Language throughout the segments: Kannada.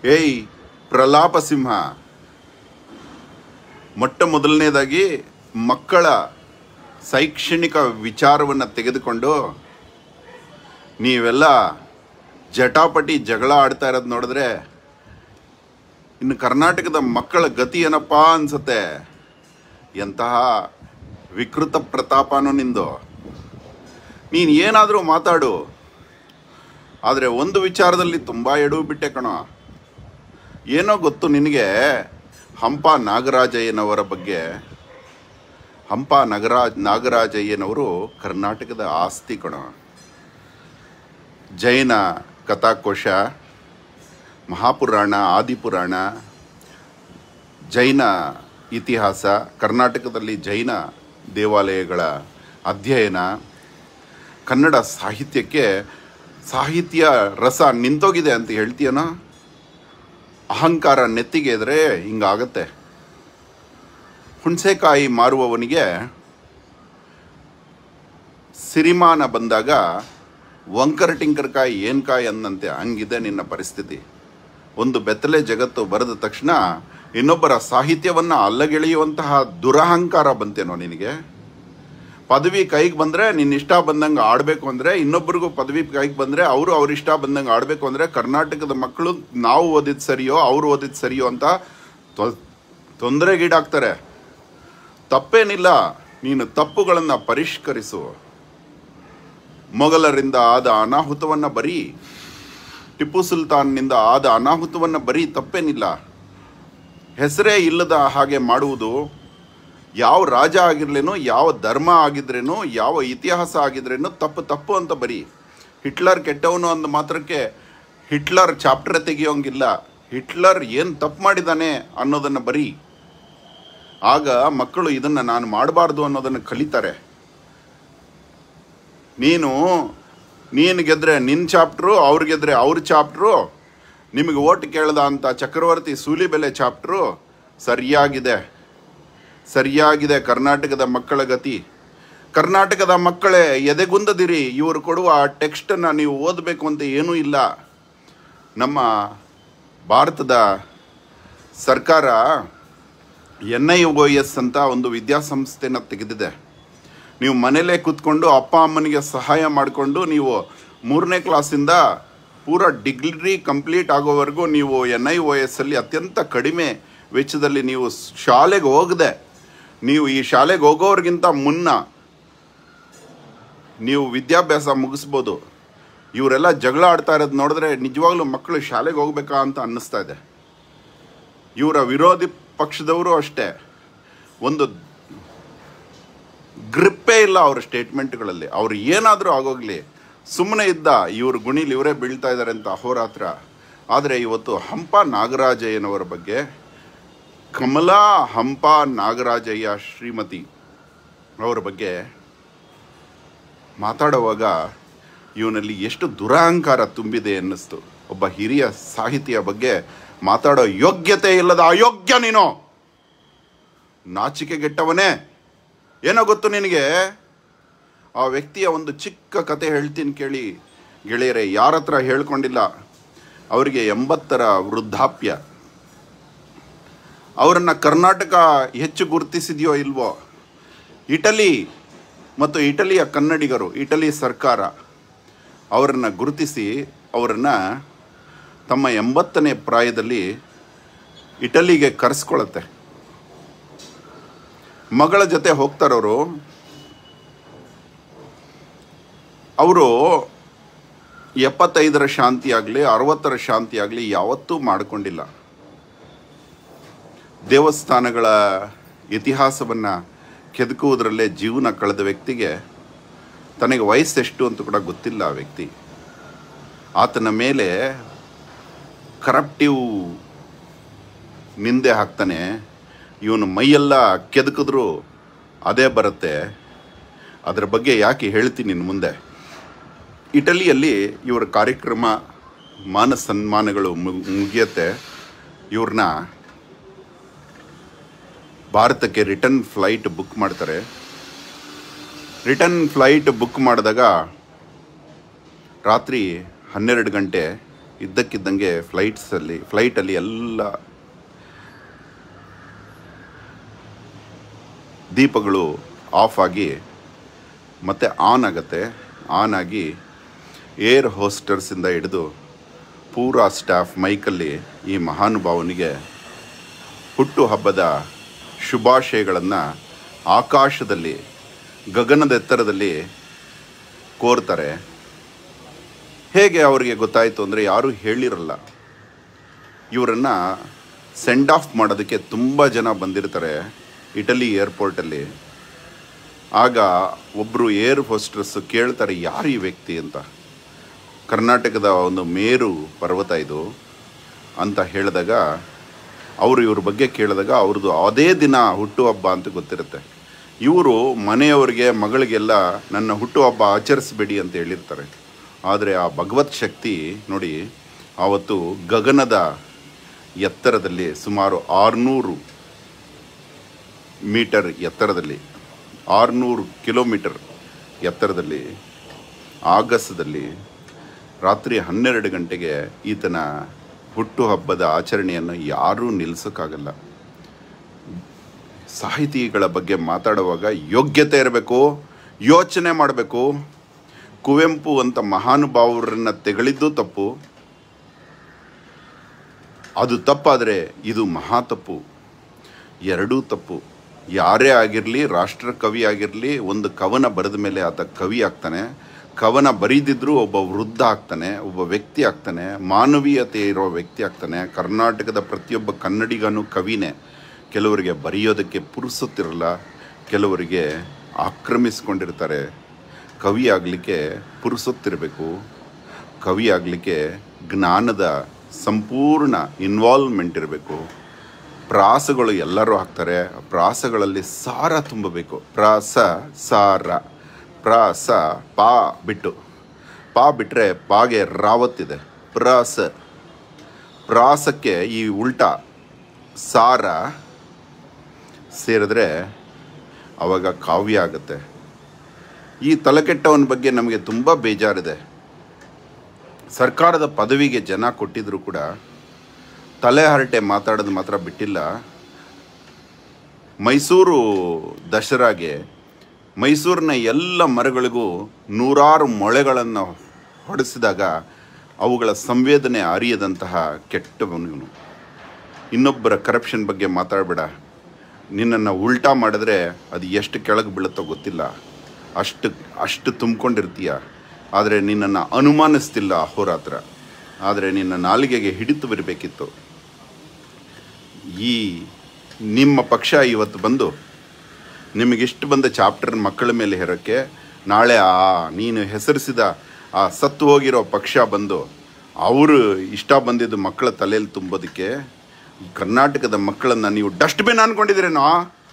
ಏಯ್ ಪ್ರಲಾಪ ಸಿಂಹ ಮೊಟ್ಟ ಮೊದಲನೇದಾಗಿ ಮಕ್ಕಳ ಶೈಕ್ಷಣಿಕ ವಿಚಾರವನ್ನು ತೆಗೆದುಕೊಂಡು ನೀವೆಲ್ಲ ಜಟಾಪಟಿ ಜಗಳ ಆಡ್ತಾ ಇರೋದು ನೋಡಿದ್ರೆ ಇನ್ನು ಕರ್ನಾಟಕದ ಮಕ್ಕಳ ಗತಿ ಏನಪ್ಪ ಅನ್ಸತ್ತೆ ಎಂತಹ ವಿಕೃತ ಪ್ರತಾಪನೂ ನಿಂದು ನೀನು ಏನಾದರೂ ಮಾತಾಡು ಆದರೆ ಒಂದು ವಿಚಾರದಲ್ಲಿ ತುಂಬ ಎಡವು ಬಿಟ್ಟೆ ಕಣೋ ಏನೋ ಗೊತ್ತು ನಿನಗೆ ಹಂಪ ನಾಗರಾಜಯ್ಯನವರ ಬಗ್ಗೆ ಹಂಪ ನಗರಾಜ್ ನಾಗರಾಜಯ್ಯನವರು ಕರ್ನಾಟಕದ ಆಸ್ತಿ ಕಣೋ ಜೈನ ಕಥಾಕೋಶ ಮಹಾಪುರಾಣ ಆದಿಪುರಾಣ ಜೈನ ಇತಿಹಾಸ ಕರ್ನಾಟಕದಲ್ಲಿ ಜೈನ ದೇವಾಲಯಗಳ ಅಧ್ಯಯನ ಕನ್ನಡ ಸಾಹಿತ್ಯಕ್ಕೆ ಸಾಹಿತ್ಯ ರಸ ನಿಂತೋಗಿದೆ ಅಂತ ಹೇಳ್ತೀಯನೋ ಅಹಂಕಾರ ನೆತ್ತಿಗೆ ಎದ್ರೆ ಹಿಂಗಾಗತ್ತೆ ಹುಣಸೆಕಾಯಿ ಮಾರುವವನಿಗೆ ಸಿರಿಮಾನ ಬಂದಾಗ ವಂಕರ ಟಿಂಕರಕಾಯಿ ಏನ್ ಕಾಯಿ ಅಂದಂತೆ ಹಂಗಿದೆ ನಿನ್ನ ಪರಿಸ್ಥಿತಿ ಒಂದು ಬೆತ್ತಲೆ ಜಗತ್ತು ಬರೆದ ತಕ್ಷಣ ಇನ್ನೊಬ್ಬರ ಸಾಹಿತ್ಯವನ್ನ ಅಲ್ಲಗೆಳೆಯುವಂತಹ ದುರಹಂಕಾರ ಬಂತೇನೋ ನಿನಗೆ ಪದವಿ ಕೈಗೆ ಬಂದ್ರೆ ನಿನ್ನ ಇಷ್ಟ ಬಂದಂಗೆ ಆಡಬೇಕು ಅಂದ್ರೆ ಇನ್ನೊಬ್ಬರಿಗೂ ಪದವಿ ಕೈಗೆ ಬಂದ್ರೆ ಅವರು ಅವ್ರ ಇಷ್ಟ ಬಂದಂಗೆ ಆಡಬೇಕು ಅಂದ್ರೆ ಕರ್ನಾಟಕದ ಮಕ್ಕಳು ನಾವು ಓದಿದ್ ಸರಿಯೋ ಅವ್ರು ಓದಿದ್ ಸರಿಯೋ ಅಂತ ತೊ- ತೊಂದರೆಗೀಡಾಗ್ತಾರೆ ತಪ್ಪೇನಿಲ್ಲ ನೀನು ತಪ್ಪುಗಳನ್ನು ಪರಿಷ್ಕರಿಸು ಮೊಘಲರಿಂದ ಆದ ಅನಾಹುತವನ್ನ ಬರೀ ಟಿಪ್ಪು ಸುಲ್ತಾನ್ನಿಂದ ಆದ ಅನಾಹುತವನ್ನ ಬರೀ ತಪ್ಪೇನಿಲ್ಲ ಹೆಸರೇ ಇಲ್ಲದ ಹಾಗೆ ಮಾಡುವುದು ಯಾವ ರಾಜ ಆಗಿರ್ಲೇನೋ ಯಾವ ಧರ್ಮ ಆಗಿದ್ರೇನೋ ಯಾವ ಇತಿಹಾಸ ಆಗಿದ್ರೇನೋ ತಪ್ಪು ತಪ್ಪು ಅಂತ ಬರೀ ಹಿಟ್ಲರ್ ಕೆಟ್ಟವನು ಅಂದ ಮಾತ್ರಕ್ಕೆ ಹಿಟ್ಲರ್ ಚಾಪ್ಟರ್ ತೆಗಿಯೋಂಗಿಲ್ಲ ಹಿಟ್ಲರ್ ಏನು ತಪ್ಪು ಮಾಡಿದಾನೆ ಅನ್ನೋದನ್ನು ಬರೀ ಆಗ ಮಕ್ಕಳು ಇದನ್ನು ನಾನು ಮಾಡಬಾರ್ದು ಅನ್ನೋದನ್ನು ಕಲಿತಾರೆ ನೀನು ನೀನು ಗೆದ್ರೆ ನಿನ್ನ ಚಾಪ್ಟ್ರು ಅವ್ರು ಗೆದ್ರೆ ಅವ್ರ ಚಾಪ್ಟ್ರು ನಿಮಗೆ ಓಟ್ ಕೇಳ್ದ ಅಂತ ಚಕ್ರವರ್ತಿ ಸೂಲಿಬೆಲೆ ಚಾಪ್ಟ್ರು ಸರಿಯಾಗಿದೆ ಸರಿಯಾಗಿದೆ ಕರ್ನಾಟಕದ ಮಕ್ಕಳ ಗತಿ ಕರ್ನಾಟಕದ ಮಕ್ಕಳೇ ಎದೆಗುಂದದಿರಿ ಇವರು ಕೊಡುವ ಟೆಕ್ಸ್ಟನ್ನು ನೀವು ಓದಬೇಕು ಅಂತ ಏನೂ ಇಲ್ಲ ನಮ್ಮ ಭಾರತದ ಸರ್ಕಾರ ಎನ್ ಐ ಒ ಎಸ್ ಅಂತ ಒಂದು ವಿದ್ಯಾಸಂಸ್ಥೆನ ತೆಗೆದಿದೆ ನೀವು ಮನೇಲೇ ಕೂತ್ಕೊಂಡು ಅಪ್ಪ ಅಮ್ಮನಿಗೆ ಸಹಾಯ ಮಾಡಿಕೊಂಡು ನೀವು ಮೂರನೇ ಕ್ಲಾಸಿಂದ ಪೂರ ಡಿಗ್ರಿ ಕಂಪ್ಲೀಟ್ ಆಗೋವರೆಗೂ ನೀವು ಎನ್ ಐ ಒ ಎಸ್ ಅಲ್ಲಿ ಅತ್ಯಂತ ಕಡಿಮೆ ವೆಚ್ಚದಲ್ಲಿ ನೀವು ಶಾಲೆಗೆ ಹೋಗದೆ ನೀವು ಈ ಶಾಲೆಗೆ ಹೋಗೋರಿಗಿಂತ ಮುನ್ನ ನೀವು ವಿದ್ಯಾಭ್ಯಾಸ ಮುಗಿಸ್ಬೋದು ಇವರೆಲ್ಲ ಜಗಳ ಆಡ್ತಾ ಇರೋದು ನೋಡಿದ್ರೆ ನಿಜವಾಗ್ಲೂ ಮಕ್ಕಳು ಶಾಲೆಗೆ ಹೋಗ್ಬೇಕಾ ಅಂತ ಅನ್ನಿಸ್ತಾ ಇದೆ ಇವರ ವಿರೋಧಿ ಪಕ್ಷದವರು ಅಷ್ಟೇ ಒಂದು ಗ್ರಿಪ್ಪೇ ಇಲ್ಲ ಅವ್ರ ಸ್ಟೇಟ್ಮೆಂಟ್ಗಳಲ್ಲಿ ಅವ್ರು ಏನಾದರೂ ಆಗೋಗ್ಲಿ ಸುಮ್ಮನೆ ಇದ್ದ ಇವ್ರ ಗುಣಿಲಿ ಇವರೇ ಬೀಳ್ತಾ ಇದ್ದಾರೆ ಅಂತ ಅಹೋರಾತ್ರ ಆದರೆ ಇವತ್ತು ಹಂಪ ನಾಗರಾಜಯ್ಯನವರ ಬಗ್ಗೆ ಕಮಲಾ ಹಂಪ ನಾಗರಾಜಯ್ಯ ಶ್ರೀಮತಿ ಅವರ ಬಗ್ಗೆ ಮಾತಾಡುವಾಗ ಇವನಲ್ಲಿ ಎಷ್ಟು ದುರಹಂಕಾರ ತುಂಬಿದೆ ಅನ್ನಿಸ್ತು ಒಬ್ಬ ಹಿರಿಯ ಸಾಹಿತಿಯ ಬಗ್ಗೆ ಮಾತಾಡೋ ಯೋಗ್ಯತೆ ಇಲ್ಲದ ಅಯೋಗ್ಯ ನೀನು ನಾಚಿಕೆಗೆಟ್ಟವನೇ ಏನೋ ಗೊತ್ತು ನಿನಗೆ ಆ ವ್ಯಕ್ತಿಯ ಒಂದು ಚಿಕ್ಕ ಕತೆ ಹೇಳ್ತೀನಿ ಕೇಳಿ ಗೆಳೆಯರೆ ಯಾರ ಹತ್ರ ಹೇಳ್ಕೊಂಡಿಲ್ಲ ಅವರಿಗೆ ಎಂಬತ್ತರ ವೃದ್ಧಾಪ್ಯ ಅವರನ್ನು ಕರ್ನಾಟಕ ಹೆಚ್ಚು ಗುರುತಿಸಿದೆಯೋ ಇಲ್ವೋ ಇಟಲಿ ಮತ್ತು ಇಟಲಿಯ ಕನ್ನಡಿಗರು ಇಟಲಿ ಸರ್ಕಾರ ಅವರನ್ನು ಗುರುತಿಸಿ ಅವರನ್ನು ತಮ್ಮ ಎಂಬತ್ತನೇ ಪ್ರಾಯದಲ್ಲಿ ಇಟಲಿಗೆ ಕರೆಸ್ಕೊಳತ್ತೆ ಮಗಳ ಜೊತೆ ಹೋಗ್ತಾರವರು ಅವರು ಎಪ್ಪತ್ತೈದರ ಶಾಂತಿ ಆಗಲಿ ಅರವತ್ತರ ಶಾಂತಿ ಆಗಲಿ ಯಾವತ್ತೂ ಮಾಡಿಕೊಂಡಿಲ್ಲ ದೇವಸ್ಥಾನಗಳ ಇತಿಹಾಸವನ್ನು ಕೆದಕುವುದರಲ್ಲೇ ಜೀವನ ಕಳೆದ ವ್ಯಕ್ತಿಗೆ ತನಗೆ ವಯಸ್ಸೆಷ್ಟು ಅಂತ ಕೂಡ ಗೊತ್ತಿಲ್ಲ ಆ ವ್ಯಕ್ತಿ ಆತನ ಮೇಲೆ ಕರಪ್ಟಿವ್ ನಿಂದೆ ಹಾಕ್ತಾನೆ ಇವನು ಮೈಯೆಲ್ಲ ಕೆದಕಿದ್ರು ಅದೇ ಬರುತ್ತೆ ಅದರ ಬಗ್ಗೆ ಯಾಕೆ ಹೇಳ್ತೀನಿ ಇನ್ನು ಮುಂದೆ ಇಟಲಿಯಲ್ಲಿ ಇವರ ಕಾರ್ಯಕ್ರಮ ಮಾನ ಸನ್ಮಾನಗಳು ಮು- ಮುಗಿಯತ್ತೆ ಇವ್ರನ್ನ ಭಾರತಕ್ಕೆ ರಿಟರ್ನ್ ಫ್ಲೈಟ್ ಬುಕ್ ಮಾಡ್ತಾರೆ ರಿಟರ್ನ್ ಫ್ಲೈಟ್ ಬುಕ್ ಮಾಡಿದಾಗ ರಾತ್ರಿ ಹನ್ನೆರಡು ಗಂಟೆ ಇದ್ದಕ್ಕಿದ್ದಂಗೆ ಫ್ಲೈಟ್ಸಲ್ಲಿ ಫ್ಲೈಟಲ್ಲಿ ಎಲ್ಲ ದೀಪಗಳು ಆಫ್ ಆಗಿ ಮತ್ತೆ ಆನ್ ಆಗುತ್ತೆ ಆನ್ ಆಗಿ ಏರ್ ಹೋಸ್ಟರ್ಸಿಂದ ಹಿಡಿದು ಪೂರಾ ಸ್ಟಾಫ್ ಮೈಕಲ್ಲಿ ಈ ಮಹಾನುಭಾವನಿಗೆ ಹುಟ್ಟು ಹಬ್ಬದ ಶುಭಾಶಯಗಳನ್ನು ಆಕಾಶದಲ್ಲಿ ಗಗನದ ಎತ್ತರದಲ್ಲಿ ಕೋರ್ತಾರೆ ಹೇಗೆ ಅವರಿಗೆ ಗೊತ್ತಾಯಿತು ಅಂದರೆ ಯಾರೂ ಹೇಳಿರಲ್ಲ ಇವರನ್ನು ಸೆಂಡ್ ಆಫ್ ಮಾಡೋದಕ್ಕೆ ತುಂಬ ಜನ ಬಂದಿರ್ತಾರೆ ಇಟಲಿ ಏರ್ಪೋರ್ಟಲ್ಲಿ ಆಗ ಒಬ್ಬರು ಏರ್ ಹೋಸ್ಟ್ರೆಸ್ ಕೇಳ್ತಾರೆ ಯಾರು ಈ ವ್ಯಕ್ತಿ ಅಂತ ಕರ್ನಾಟಕದ ಒಂದು ಮೇರು ಪರ್ವತ ಇದು ಅಂತ ಹೇಳಿದಾಗ ಅವರು ಇವ್ರ ಬಗ್ಗೆ ಕೇಳಿದಾಗ ಅವ್ರದ್ದು ಅದೇ ದಿನ ಹುಟ್ಟುಹಬ್ಬ ಅಂತ ಗೊತ್ತಿರುತ್ತೆ ಇವರು ಮನೆಯವರಿಗೆ ಮಗಳಿಗೆಲ್ಲ ನನ್ನ ಹುಟ್ಟುಹಬ್ಬ ಆಚರಿಸಬೇಡಿ ಅಂತ ಹೇಳಿರ್ತಾರೆ ಆದರೆ ಆ ಭಗವತ್ ಶಕ್ತಿ ನೋಡಿ ಆವತ್ತು ಗಗನದ ಎತ್ತರದಲ್ಲಿ ಸುಮಾರು ಆರುನೂರು ಮೀಟರ್ ಎತ್ತರದಲ್ಲಿ ಆರುನೂರು ಕಿಲೋಮೀಟರ್ ಎತ್ತರದಲ್ಲಿ ಆಗಸದಲ್ಲಿ ರಾತ್ರಿ ಹನ್ನೆರಡು ಗಂಟೆಗೆ ಈತನ ಹುಟ್ಟುಹಬ್ಬದ ಆಚರಣೆಯನ್ನು ಯಾರೂ ನಿಲ್ಲಿಸೋಕ್ಕಾಗಲ್ಲ ಸಾಹಿತಿಗಳ ಬಗ್ಗೆ ಮಾತಾಡುವಾಗ ಯೋಗ್ಯತೆ ಇರಬೇಕು ಯೋಚನೆ ಮಾಡಬೇಕು ಕುವೆಂಪು ಅಂತ ಮಹಾನುಭಾವರನ್ನು ತೆಗಳಿದ್ದು ತಪ್ಪು ಅದು ತಪ್ಪಾದರೆ ಇದು ಮಹಾ ತಪ್ಪು ಎರಡೂ ತಪ್ಪು ಯಾರೇ ಆಗಿರಲಿ ರಾಷ್ಟ್ರ ಕವಿ ಆಗಿರಲಿ ಒಂದು ಕವನ ಬರೆದ ಮೇಲೆ ಆತ ಕವಿ ಆಗ್ತಾನೆ ಕವನ ಬರೀದಿದ್ರೂ ಒಬ್ಬ ವೃದ್ಧ ಆಗ್ತಾನೆ ಒಬ್ಬ ವ್ಯಕ್ತಿ ಆಗ್ತಾನೆ ಮಾನವೀಯತೆ ಇರೋ ವ್ಯಕ್ತಿ ಆಗ್ತಾನೆ ಕರ್ನಾಟಕದ ಪ್ರತಿಯೊಬ್ಬ ಕನ್ನಡಿಗನೂ ಕವಿನೇ ಕೆಲವರಿಗೆ ಬರೆಯೋದಕ್ಕೆ ಪುರುಸುತ್ತಿರಲ್ಲ ಕೆಲವರಿಗೆ ಆಕ್ರಮಿಸ್ಕೊಂಡಿರ್ತಾರೆ ಕವಿ ಆಗಲಿಕ್ಕೆ ಪುರುಸುತ್ತಿರಬೇಕು ಕವಿ ಆಗಲಿಕ್ಕೆ ಜ್ಞಾನದ ಸಂಪೂರ್ಣ ಇನ್ವಾಲ್ವ್ಮೆಂಟ್ ಇರಬೇಕು ಪ್ರಾಸಗಳು ಎಲ್ಲರೂ ಹಾಕ್ತಾರೆ ಪ್ರಾಸಗಳಲ್ಲಿ ಸಾರ ತುಂಬಬೇಕು ಪ್ರಾಸ ಸಾರ ಪ್ರಾಸ ಪಾ ಬಿಟ್ಟು ಪಾ ಬಿಟ್ಟರೆ ಪಾಗೆ ರಾವತ್ತಿದೆ ಪ್ರಾಸ ಪ್ರಾಸಕ್ಕೆ ಈ ಉಲ್ಟಾ ಸಾರ ಸೇರಿದ್ರೆ ಅವಾಗ ಕಾವ್ಯ ಆಗುತ್ತೆ ಈ ತಲೆಕೆಟ್ಟವನ ಬಗ್ಗೆ ನಮಗೆ ತುಂಬ ಬೇಜಾರಿದೆ ಸರ್ಕಾರದ ಪದವಿಗೆ ಜನ ಕೊಟ್ಟಿದ್ರು ಕೂಡ ತಲೆ ಹರಟೆ ಮಾತಾಡೋದು ಮಾತ್ರ ಬಿಟ್ಟಿಲ್ಲ ಮೈಸೂರು ದಸರಾಗೆ ಮೈಸೂರಿನ ಎಲ್ಲ ಮರಗಳಿಗೂ ನೂರಾರು ಮೊಳೆಗಳನ್ನು ಹೊಡೆಸಿದಾಗ ಅವುಗಳ ಸಂವೇದನೆ ಅರಿಯದಂತಹ ಕೆಟ್ಟವನು ಇನ್ನೊಬ್ಬರ ಕರಪ್ಷನ್ ಬಗ್ಗೆ ಮಾತಾಡಬೇಡ ನಿನ್ನನ್ನು ಉಲ್ಟಾ ಮಾಡಿದ್ರೆ ಅದು ಎಷ್ಟು ಕೆಳಗೆ ಬೀಳುತ್ತೋ ಗೊತ್ತಿಲ್ಲ ಅಷ್ಟು ಅಷ್ಟು ತುಂಬಿಕೊಂಡಿರ್ತೀಯ ಆದರೆ ನಿನ್ನನ್ನು ಅನುಮಾನಿಸ್ತಿಲ್ಲ ಅಹೋರಾತ್ರ ಆದರೆ ನಿನ್ನ ನಾಲಿಗೆಗೆ ಹಿಡಿತು ಬರಬೇಕಿತ್ತು ಈ ನಿಮ್ಮ ಪಕ್ಷ ಇವತ್ತು ಬಂದು ನಿಮಗಿಷ್ಟು ಬಂದ ಚಾಪ್ಟರ್ ಮಕ್ಕಳ ಮೇಲೆ ಹೇರೋಕ್ಕೆ ನಾಳೆ ಆ ನೀನು ಹೆಸರಿಸಿದ ಆ ಸತ್ತು ಹೋಗಿರೋ ಪಕ್ಷ ಬಂದು ಅವರು ಇಷ್ಟ ಬಂದಿದ್ದು ಮಕ್ಕಳ ತಲೆಯಲ್ಲಿ ತುಂಬೋದಕ್ಕೆ ಈ ಕರ್ನಾಟಕದ ಮಕ್ಕಳನ್ನು ನೀವು ಡಸ್ಟ್ಬಿನ್ ಅನ್ಕೊಂಡಿದ್ದೀರೇನೋ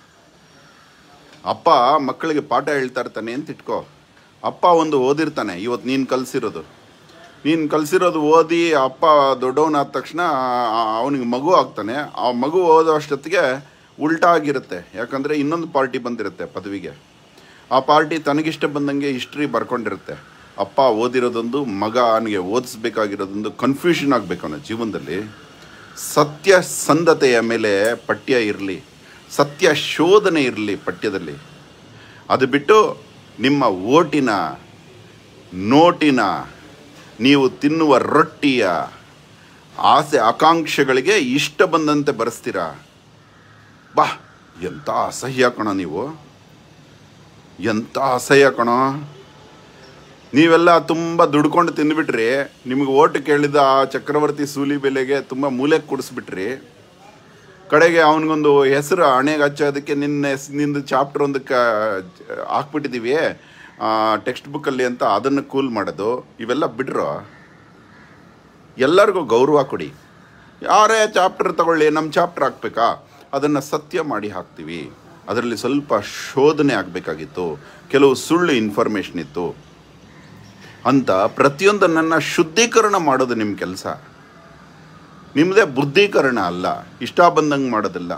ಅಪ್ಪ ಮಕ್ಕಳಿಗೆ ಪಾಠ ಹೇಳ್ತಾ ಇರ್ತಾನೆ ಅಂತ ಇಟ್ಕೋ ಅಪ್ಪ ಒಂದು ಓದಿರ್ತಾನೆ ಇವತ್ತು ನೀನು ಕಲಿಸಿರೋದು ನೀನು ಕಲಿಸಿರೋದು ಓದಿ ಅಪ್ಪ ದೊಡ್ಡವನಾದ ತಕ್ಷಣ ಅವನಿಗೆ ಮಗು ಆಗ್ತಾನೆ ಆ ಮಗು ಓದೋ ಅಷ್ಟೊತ್ತಿಗೆ ಉಲ್ಟಾ ಆಗಿರುತ್ತೆ ಯಾಕಂದರೆ ಇನ್ನೊಂದು ಪಾರ್ಟಿ ಬಂದಿರುತ್ತೆ ಪದವಿಗೆ ಆ ಪಾರ್ಟಿ ತನಗಿಷ್ಟ ಬಂದಂಗೆ ಹಿಸ್ಟ್ರಿ ಬರ್ಕೊಂಡಿರುತ್ತೆ ಅಪ್ಪ ಓದಿರೋದೊಂದು ಮಗ ಅವನಿಗೆ ಓದಿಸ್ಬೇಕಾಗಿರೋದೊಂದು ಕನ್ಫ್ಯೂಷನ್ ಆಗಬೇಕು ಅವನ ಜೀವನದಲ್ಲಿ ಸತ್ಯಸಂಧತೆಯ ಮೇಲೆ ಪಠ್ಯ ಇರಲಿ ಸತ್ಯ ಶೋಧನೆ ಇರಲಿ ಪಠ್ಯದಲ್ಲಿ ಅದು ಬಿಟ್ಟು ನಿಮ್ಮ ಓಟಿನ ನೋಟಿನ ನೀವು ತಿನ್ನುವ ರೊಟ್ಟಿಯ ಆಸೆ ಆಕಾಂಕ್ಷೆಗಳಿಗೆ ಇಷ್ಟ ಬಂದಂತೆ ಬರೆಸ್ತೀರಾ ಬಾ ಎಂಥ ಅಸಹ್ಯ ಕಣ ನೀವು ಎಂಥ ಅಸಹ್ಯ ಕಣೋ ನೀವೆಲ್ಲ ತುಂಬ ದುಡ್ಕೊಂಡು ತಿಂದುಬಿಟ್ರಿ ನಿಮಗೆ ಓಟ್ ಕೇಳಿದ ಆ ಚಕ್ರವರ್ತಿ ಸೂಲಿ ಬೆಲೆಗೆ ತುಂಬ ಮೂಲೆ ಕೂಡಿಸ್ಬಿಟ್ರಿ ಕಡೆಗೆ ಅವನಿಗೊಂದು ಹೆಸರು ಹಣೆಗೆ ಹಚ್ಚೋದಕ್ಕೆ ನಿನ್ನ ಹೆಸ್ ನಿಂದು ಚಾಪ್ಟರ್ ಒಂದಕ್ಕೆ ಹಾಕ್ಬಿಟ್ಟಿದ್ದೀವಿ ಟೆಕ್ಸ್ಟ್ ಬುಕ್ಕಲ್ಲಿ ಅಂತ ಅದನ್ನು ಕೂಲ್ ಮಾಡೋದು ಇವೆಲ್ಲ ಬಿಡ್ರೋ ಎಲ್ಲರಿಗೂ ಗೌರವ ಕೊಡಿ ಯಾರೇ ಚಾಪ್ಟರ್ ತಗೊಳ್ಳಿ ನಮ್ಮ ಚಾಪ್ಟರ್ ಹಾಕ್ಬೇಕಾ ಅದನ್ನು ಸತ್ಯ ಮಾಡಿ ಹಾಕ್ತೀವಿ ಅದರಲ್ಲಿ ಸ್ವಲ್ಪ ಶೋಧನೆ ಆಗಬೇಕಾಗಿತ್ತು ಕೆಲವು ಸುಳ್ಳು ಇನ್ಫಾರ್ಮೇಷನ್ ಇತ್ತು ಅಂತ ಪ್ರತಿಯೊಂದನ್ನು ಶುದ್ಧೀಕರಣ ಮಾಡೋದು ನಿಮ್ಮ ಕೆಲಸ ನಿಮ್ಮದೇ ಬುದ್ಧೀಕರಣ ಅಲ್ಲ ಇಷ್ಟ ಬಂದಂಗೆ ಮಾಡೋದಿಲ್ಲ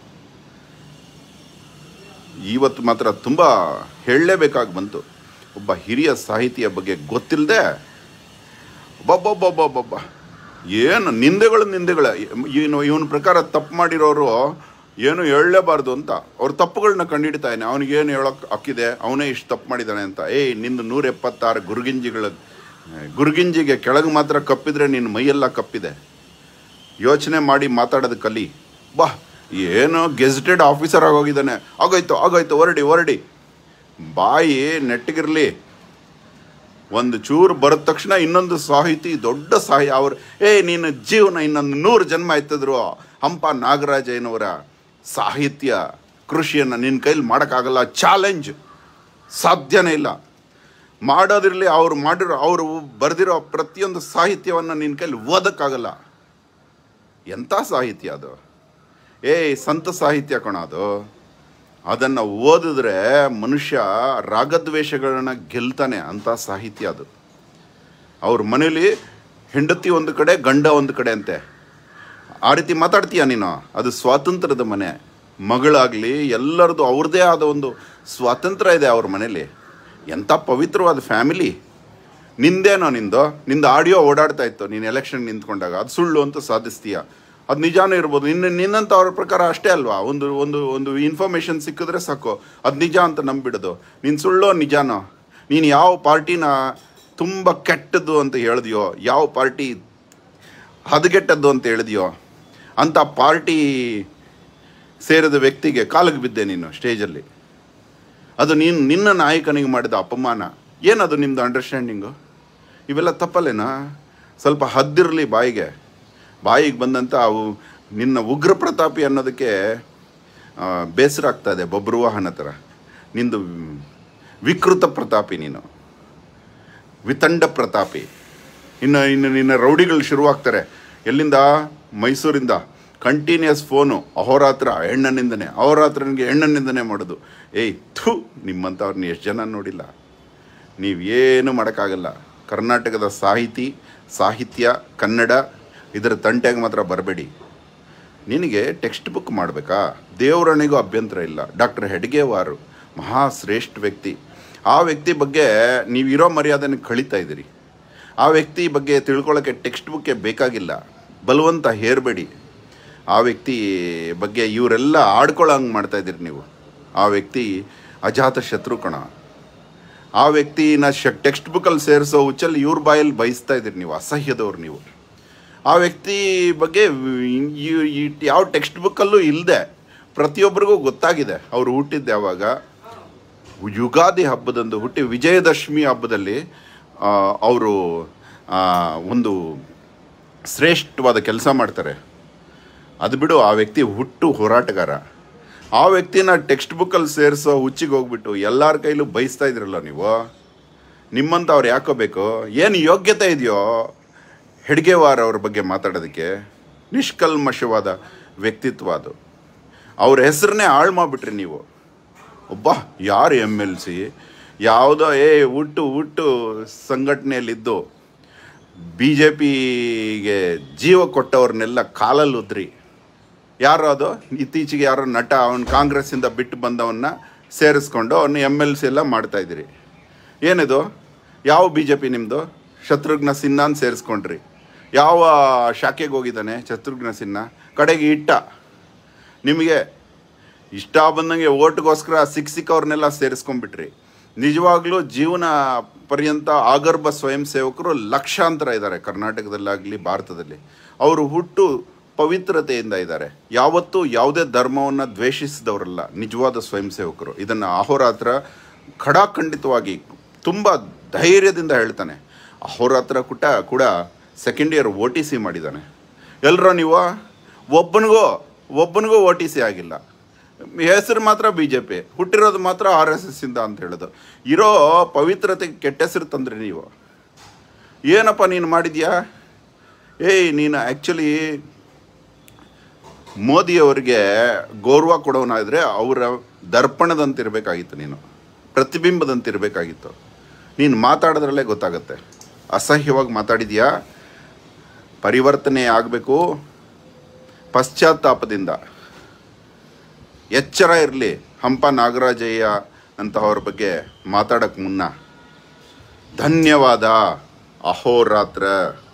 ಇವತ್ತು ಮಾತ್ರ ತುಂಬ ಹೇಳಲೇಬೇಕಾಗಿ ಬಂತು ಒಬ್ಬ ಹಿರಿಯ ಸಾಹಿತಿಯ ಬಗ್ಗೆ ಗೊತ್ತಿಲ್ಲದೆ ಒಬ್ಬೊಬ್ಬೊಬ್ಬೊಬ್ಬೊಬ್ಬ ಏನು ನಿಂದೆಗಳು ನಿಂದೆಗಳ ಇವನು ಇವನ ಪ್ರಕಾರ ತಪ್ಪು ಮಾಡಿರೋರು ಏನು ಹೇಳಲೇಬಾರ್ದು ಅಂತ ಅವ್ರ ತಪ್ಪುಗಳನ್ನ ಕಂಡುಹಿಡ್ತಾನೆ ಅವನಿಗೇನು ಹೇಳೋಕೆ ಹಕ್ಕಿದೆ ಅವನೇ ಇಷ್ಟು ತಪ್ಪು ಮಾಡಿದ್ದಾನೆ ಅಂತ ಏಯ್ ನಿಂದು ನೂರ ಎಪ್ಪತ್ತಾರು ಗುರುಗಿಂಜಿಗಳ ಗುರುಗಿಂಜಿಗೆ ಕೆಳಗೆ ಮಾತ್ರ ಕಪ್ಪಿದ್ರೆ ನಿನ್ನ ಮೈಯೆಲ್ಲ ಕಪ್ಪಿದೆ ಯೋಚನೆ ಮಾಡಿ ಮಾತಾಡೋದು ಕಲಿ ಬಾ ಏನು ಗೆಜೆಟೆಡ್ ಆಫೀಸರ್ ಆಗೋಗಿದ್ದಾನೆ ಆಗೋಯ್ತು ಆಗೋಯ್ತು ಹೊರಡಿ ಹೊರಡಿ ಬಾಯಿ ನೆಟ್ಟಗಿರಲಿ ಒಂದು ಚೂರು ಬರದ ತಕ್ಷಣ ಇನ್ನೊಂದು ಸಾಹಿತಿ ದೊಡ್ಡ ಸಾಹಿ ಅವ್ರು ಏ ನೀನು ಜೀವನ ಇನ್ನೊಂದು ನೂರು ಜನ್ಮ ಎತ್ತಿದ್ರು ಹಂಪ ನಾಗರಾಜಯ್ಯನವರ ಸಾಹಿತ್ಯ ಕೃಷಿಯನ್ನು ನಿನ್ನ ಕೈಲಿ ಮಾಡೋಕ್ಕಾಗಲ್ಲ ಚಾಲೆಂಜ್ ಸಾಧ್ಯನೇ ಇಲ್ಲ ಮಾಡೋದಿರಲಿ ಅವ್ರು ಮಾಡಿರೋ ಅವರು ಬರೆದಿರೋ ಪ್ರತಿಯೊಂದು ಸಾಹಿತ್ಯವನ್ನು ನಿನ್ನ ಕೈಲಿ ಓದೋಕ್ಕಾಗಲ್ಲ ಎಂಥ ಸಾಹಿತ್ಯ ಅದು ಏಯ್ ಸಂತ ಸಾಹಿತ್ಯ ಕಣ ಅದು ಅದನ್ನು ಓದಿದ್ರೆ ಮನುಷ್ಯ ರಾಗದ್ವೇಷಗಳನ್ನ ಗೆಲ್ತಾನೆ ಅಂತ ಸಾಹಿತ್ಯ ಅದು ಅವ್ರ ಮನೇಲಿ ಹೆಂಡತಿ ಒಂದು ಕಡೆ ಗಂಡ ಒಂದು ಕಡೆ ಅಂತೆ ಆ ರೀತಿ ಮಾತಾಡ್ತೀಯ ನೀನು ಅದು ಸ್ವಾತಂತ್ರ್ಯದ ಮನೆ ಮಗಳಾಗಲಿ ಎಲ್ಲರದು ಅವ್ರದ್ದೇ ಆದ ಒಂದು ಸ್ವಾತಂತ್ರ್ಯ ಇದೆ ಅವ್ರ ಮನೇಲಿ ಎಂಥ ಪವಿತ್ರವಾದ ಫ್ಯಾಮಿಲಿ ನಿಂದೇನೋ ನಿಂದು ನಿಂದು ಆಡಿಯೋ ಓಡಾಡ್ತಾ ಇತ್ತು ನೀನು ಎಲೆಕ್ಷನ್ ನಿಂತ್ಕೊಂಡಾಗ ಅದು ಸುಳ್ಳು ಅಂತ ಸಾಧಿಸ್ತೀಯ ಅದು ನಿಜಾನೂ ಇರ್ಬೋದು ನಿನ್ನ ನಿನ್ನಂತ ಅವ್ರ ಪ್ರಕಾರ ಅಷ್ಟೇ ಅಲ್ವಾ ಒಂದು ಒಂದು ಒಂದು ಇನ್ಫಾರ್ಮೇಷನ್ ಸಿಕ್ಕಿದ್ರೆ ಸಾಕು ಅದು ನಿಜ ಅಂತ ನಂಬಿಡೋದು ನೀನು ಸುಳ್ಳೋ ನಿಜಾನೋ ನೀನು ಯಾವ ಪಾರ್ಟಿನ ತುಂಬ ಕೆಟ್ಟದ್ದು ಅಂತ ಹೇಳಿದ್ಯೋ ಯಾವ ಪಾರ್ಟಿ ಹದಗೆಟ್ಟದ್ದು ಅಂತ ಹೇಳಿದ್ಯೋ ಅಂಥ ಪಾರ್ಟಿ ಸೇರಿದ ವ್ಯಕ್ತಿಗೆ ಕಾಲಿಗೆ ಬಿದ್ದೆ ನೀನು ಸ್ಟೇಜಲ್ಲಿ ಅದು ನೀನು ನಿನ್ನ ನಾಯಕನಿಗೆ ಮಾಡಿದ ಅಪಮಾನ ಏನದು ನಿಮ್ಮದು ಅಂಡರ್ಸ್ಟ್ಯಾಂಡಿಂಗು ಇವೆಲ್ಲ ತಪ್ಪಲ್ಲೇನಾ ಸ್ವಲ್ಪ ಹದ್ದಿರಲಿ ಬಾಯಿಗೆ ಬಾಯಿಗೆ ಬಂದಂಥ ಅವು ನಿನ್ನ ಉಗ್ರ ಪ್ರತಾಪಿ ಅನ್ನೋದಕ್ಕೆ ಆ, ಬೇಸರ ಆಗ್ತಾ ಇದೆ ಬಬ್ರುವಾಹನ ಥರ ನಿಂದು ವಿಕೃತ ಪ್ರತಾಪಿ ನೀನು ವಿತಂಡ ಪ್ರತಾಪಿ ಇನ್ನು ಇನ್ನು ನಿನ್ನ ರೌಡಿಗಳು ಶುರುವಾಗ್ತಾರೆ ಎಲ್ಲಿಂದ ಮೈಸೂರಿಂದ ಕಂಟಿನ್ಯೂಸ್ ಫೋನು ಅಹೋರಾತ್ರ ಹೆಣ್ಣನಿಂದನೇ ಅಹೋರಾತ್ರನಿಗೆ ಹೆಣ್ಣನಿಂದನೇ ಮಾಡೋದು ಏಯ್ ಥು ನಿಮ್ಮಂಥವ್ರನ್ನ ಎಷ್ಟು ಜನ ನೋಡಿಲ್ಲ ನೀವೇನು ಮಾಡೋಕ್ಕಾಗಲ್ಲ ಕರ್ನಾಟಕದ ಸಾಹಿತಿ ಸಾಹಿತ್ಯ ಕನ್ನಡ ಇದರ ತಂಟೆಗೆ ಮಾತ್ರ ಬರಬೇಡಿ ನಿನಗೆ ಟೆಕ್ಸ್ಟ್ ಬುಕ್ ಮಾಡಬೇಕಾ ದೇವರಣಿಗೂ ಅಭ್ಯಂತರ ಇಲ್ಲ ಡಾಕ್ಟರ್ ಹೆಡ್ಗೇವಾರು ಮಹಾಶ್ರೇಷ್ಠ ವ್ಯಕ್ತಿ ಆ ವ್ಯಕ್ತಿ ಬಗ್ಗೆ ನೀವಿರೋ ಮರ್ಯಾದೆನ ಕಳೀತಾ ಇದ್ದೀರಿ ಆ ವ್ಯಕ್ತಿ ಬಗ್ಗೆ ತಿಳ್ಕೊಳ್ಳೋಕ್ಕೆ ಟೆಕ್ಸ್ಟ್ ಬುಕ್ಕೇ ಬೇಕಾಗಿಲ್ಲ ಬಲವಂತ ಹೇರಬೇಡಿ ಆ ವ್ಯಕ್ತಿ ಬಗ್ಗೆ ಇವರೆಲ್ಲ ಆಡ್ಕೊಳ್ಳೋಂಗೆ ಮಾಡ್ತಾ ಇದ್ದೀರಿ ನೀವು ಆ ವ್ಯಕ್ತಿ ಅಜಾತ ಶತ್ರು ಕಣ ಆ ವ್ಯಕ್ತಿನ ಶ ಟೆಕ್ಸ್ಟ್ ಬುಕ್ಕಲ್ಲಿ ಸೇರಿಸೋ ಹುಚ್ಚಲ್ಲಿ ಇವ್ರ ಬಾಯಲ್ಲಿ ಬಯಸ್ತಾ ಇದ್ದೀರಿ ನೀವು ಅಸಹ್ಯದವ್ರು ನೀವು ಆ ವ್ಯಕ್ತಿ ಬಗ್ಗೆ ಈ- ಈ- ಈ ಯಾವ ಟೆಕ್ಸ್ಟ್ ಬುಕ್ಕಲ್ಲೂ ಇಲ್ಲದೆ ಪ್ರತಿಯೊಬ್ಬರಿಗೂ ಗೊತ್ತಾಗಿದೆ ಅವರು ಹುಟ್ಟಿದ್ದು ಯಾವಾಗ ಯುಗಾದಿ ಹಬ್ಬದಂದು ಹುಟ್ಟಿ ವಿಜಯದಶಮಿ ಹಬ್ಬದಲ್ಲಿ ಅವರು ಒಂದು ಶ್ರೇಷ್ಠವಾದ ಕೆಲಸ ಮಾಡ್ತಾರೆ ಅದು ಬಿಡು ಆ ವ್ಯಕ್ತಿ ಹುಟ್ಟು ಹೋರಾಟಗಾರ ಆ ವ್ಯಕ್ತಿನ ಟೆಕ್ಸ್ಟ್ ಬುಕ್ಕಲ್ಲಿ ಸೇರಿಸೋ ಹುಚ್ಚಿಗೆ ಹೋಗ್ಬಿಟ್ಟು ಎಲ್ಲರ ಕೈಲೂ ಬಯಸ್ತಾ ಇದ್ರಲ್ಲ ನೀವು ನಿಮ್ಮಂತ ಅವ್ರು ಯಾಕೋ ಬೇಕು ಏನು ಯೋಗ್ಯತೆ ಇದೆಯೋ ಹೆಡ್ಗೆವಾರ್ ಅವ್ರ ಬಗ್ಗೆ ಮಾತಾಡೋದಕ್ಕೆ ನಿಷ್ಕಲ್ಮಶವಾದ ವ್ಯಕ್ತಿತ್ವ ಅದು ಅವ್ರ ಹೆಸರನ್ನೇ ಹಾಳು ಮಾಡಿಬಿಟ್ರಿ ನೀವು ಒಬ್ಬ ಯಾರು ಎಮ್ ಎಲ್ ಸಿ ಯಾವುದೋ ಏ ಹುಟ್ಟು ಹುಟ್ಟು ಸಂಘಟನೆಯಲ್ಲಿದ್ದು ಬಿ ಜೆ ಪಿಗೆ ಜೀವ ಕೊಟ್ಟವ್ರನ್ನೆಲ್ಲ ಕಾಲಲ್ಲಿ ಉದ್ರಿ ಯಾರು ಅದು ಇತ್ತೀಚೆಗೆ ಯಾರೋ ನಟ ಅವನು ಕಾಂಗ್ರೆಸ್ಸಿಂದ ಬಿಟ್ಟು ಬಂದವನ್ನ ಸೇರಿಸ್ಕೊಂಡು ಅವನ್ನ ಎಮ್ ಎಲ್ ಸಿ ಎಲ್ಲ ಮಾಡ್ತಾ ಇದ್ದೀರಿ ಏನಿದು ಯಾವ ಬಿ ಜೆ ಪಿ ನಿಮ್ಮದು ಶತ್ರುಘ್ನ ಸಿನ್ಹಾನ್ ಸೇರಿಸ್ಕೊಂಡ್ರಿ ಯಾವ ಶಾಖೆಗೆ ಹೋಗಿದ್ದಾನೆ ಶತ್ರುಘ್ನ ಸಿನ್ಹಾ ಕಡೆಗೆ ಇಟ್ಟ ನಿಮಗೆ ಇಷ್ಟ ಬಂದಂಗೆ ಓಟ್ಗೋಸ್ಕರ ಸಿಕ್ ಸಿಕ್ಕವ್ರನ್ನೆಲ್ಲ ಸೇರಿಸ್ಕೊಂಡ್ಬಿಟ್ರಿ ನಿಜವಾಗ್ಲೂ ಜೀವನ ಪರ್ಯಂತ ಆಗರ್ಭ ಸ್ವಯಂ ಸೇವಕರು ಲಕ್ಷಾಂತರ ಇದ್ದಾರೆ ಕರ್ನಾಟಕದಲ್ಲಾಗಲಿ ಭಾರತದಲ್ಲಿ ಅವರು ಹುಟ್ಟು ಪವಿತ್ರತೆಯಿಂದ ಇದ್ದಾರೆ ಯಾವತ್ತೂ ಯಾವುದೇ ಧರ್ಮವನ್ನು ದ್ವೇಷಿಸಿದವರಲ್ಲ ನಿಜವಾದ ಸ್ವಯಂ ಸೇವಕರು ಇದನ್ನು ಅಹೋರಾತ್ರ ಖಡಾಖಂಡಿತವಾಗಿ ತುಂಬ ಧೈರ್ಯದಿಂದ ಹೇಳ್ತಾನೆ ಅಹೋರಾತ್ರ ಕೂಡ ಕೂಡ second year O T C ಮಾಡಿದ್ದಾನೆ ಎಲ್ಲರೂ ನೀವು ಒಬ್ಬನಿಗೂ ಒಬ್ಬನಿಗೂ ಓ ಟಿ ಸಿ ಆಗಿಲ್ಲ ಹೆಸರು ಮಾತ್ರ ಬಿ ಜೆ ಪಿ ಹುಟ್ಟಿರೋದು ಮಾತ್ರ ಆರ್ ಎಸ್ ಎಸ್ ಇಂದ ಅಂತ ಹೇಳೋದು ಇರೋ ಪವಿತ್ರತೆಗೆ ಕೆಟ್ಟ ಹೆಸರು ತಂದ್ರಿ ನೀವು ಏನಪ್ಪ ನೀನು ಮಾಡಿದ್ಯಾ ಏಯ್ ನೀನು ಆ್ಯಕ್ಚುಲಿ ಮೋದಿಯವರಿಗೆ ಗೌರವ ಕೊಡೋನಾದರೆ ಅವರ ದರ್ಪಣದಂತಿರಬೇಕಾಗಿತ್ತು ನೀನು ಪ್ರತಿಬಿಂಬದಂತಿರಬೇಕಾಗಿತ್ತು ನೀನು ಮಾತಾಡೋದ್ರಲ್ಲೇ ಗೊತ್ತಾಗುತ್ತೆ ಅಸಹ್ಯವಾಗಿ ಮಾತಾಡಿದ್ಯಾ ಪರಿವರ್ತನೆ ಆಗಬೇಕು ಪಶ್ಚಾತ್ತಾಪದಿಂದ ಎಚ್ಚರ ಇರಲಿ ಹಂಪ ನಾಗರಾಜಯ್ಯ ಅಂತಹವ್ರ ಬಗ್ಗೆ ಮಾತಾಡೋಕ್ಕೆ ಮುನ್ನ ಧನ್ಯವಾದ ಅಹೋರಾತ್ರ